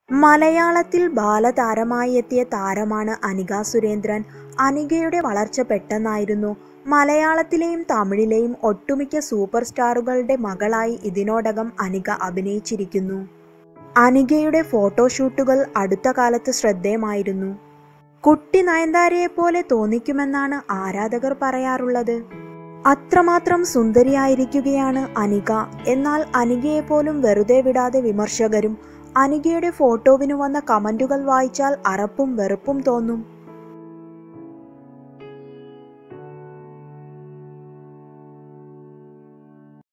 മലയാളത്തിൽ ബാലതാരമായി എത്തിയ താരമാണ് അനിക സുരേന്ദ്രൻ അനികയുടെ വളർച്ച പെട്ടെന്നായിരുന്നു മലയാളത്തിലെയും തമിഴിലെയും ഒട്ടുമിക്ക സൂപ്പർ സ്റ്റാറുകളുടെ മകളായി ഇതിനോടകം അനിക അഭിനയിച്ചിരിക്കുന്നു അനികയുടെ ഫോട്ടോഷൂട്ടുകൾ അടുത്ത കാലത്ത് ശ്രദ്ധേയമായിരുന്നു കുട്ടി നയൻതാരയെപ്പോലെ തോന്നിക്കുമെന്നാണ് ആരാധകർ പറയാറുള്ളത് അത്രമാത്രം സുന്ദരിയായിരിക്കുകയാണ് അനിക എന്നാൽ അനികയെപ്പോലും വെറുതെ വിടാതെ വിമർശകരും അനികയുടെ ഫോട്ടോവിനു വന്ന കമന്റുകൾ വായിച്ചാൽ അറപ്പും വെറുപ്പും തോന്നും